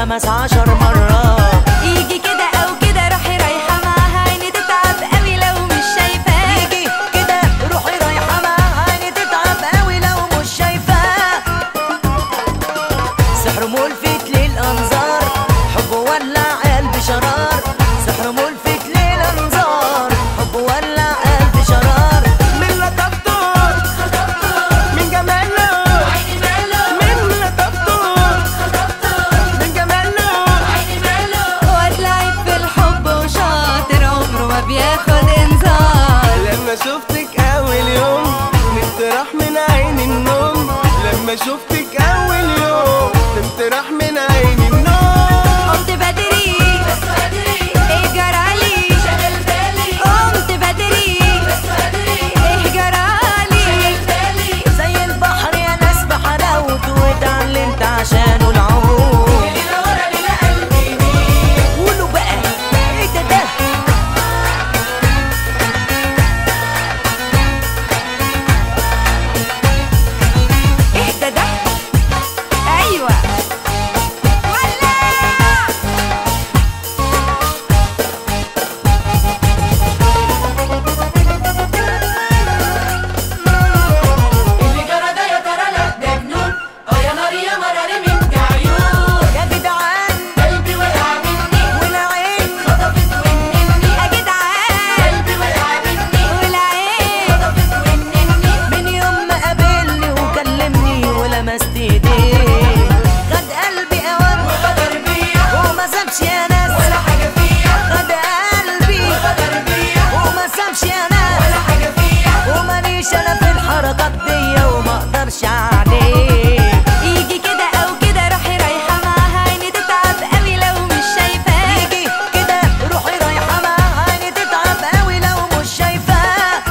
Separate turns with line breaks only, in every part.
خمس عشر مرة
يجي كده او كده روحي رايحه معاها عيني تتعب قوي لو مش شايفاه
يجي كده روحي رايحة معاها عيني تتعب قوي لو مش شايفاه سحر ملفت للأنظار حب ولع قلب شرار سحر ملفت للأنظار حب ولع قلب شرار من لطفته من جماله من لطفته من جماله
واد لعيب في الحب وشاطر عمره ما بياخد انذار
لما شفتك اول يوم نمت راح من عين النوم لما شفتك اول يوم نمت راح من عين النوم
قمت بدري ايه جرالي قمت بدري ايه جرالي
زي البحر يا ناس بحلاوته واتعلمت عشانه العمود قولوا بقى ايه ده ده
اهدى ده ايوه ولا
اللي جرى ده يا ترى لا ده جنون اه يا نار يا مراري من عيون
يا جدعان
قلبي وقع مني
والعين
خطفت ونني
يا جدعان
قلبي وقع مني
والعين
خطفت ونني
من يوم ما قابلني وكلمني ولمست ايديه خد قلبي اوام
غدر بيا
وما سابش يا ناس
ولا حاجة فيا
خد قلبي
غدر بيا
وما سابش يا ناس
ولا حاجة فيا
وماليش انا في الحركات دي وما اقدرش عليه
يجي كده او كده روحي رايحه معاها عيني تتعب قوي لو مش شايفاه
يجي كده روحي رايحة معاها عيني تتعب قوي لو مش شايفاه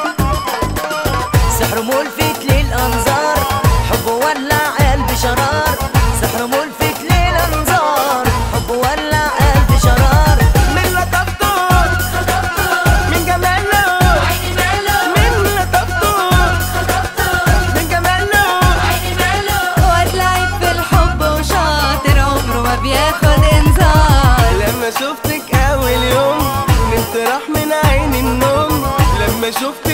سحر ملفت للأنظار حب ولع قلب شرار سحر ملفت للأنظار حب ولع قلب شرار من لطفته من جماله
عيني ماله
من لطفته من جماله
عيني ماله
واد لعيب في الحب وشاطر عمره ما بياخد انذار
لما شفتك اول يوم نمت راح من عين النوم لما شفتك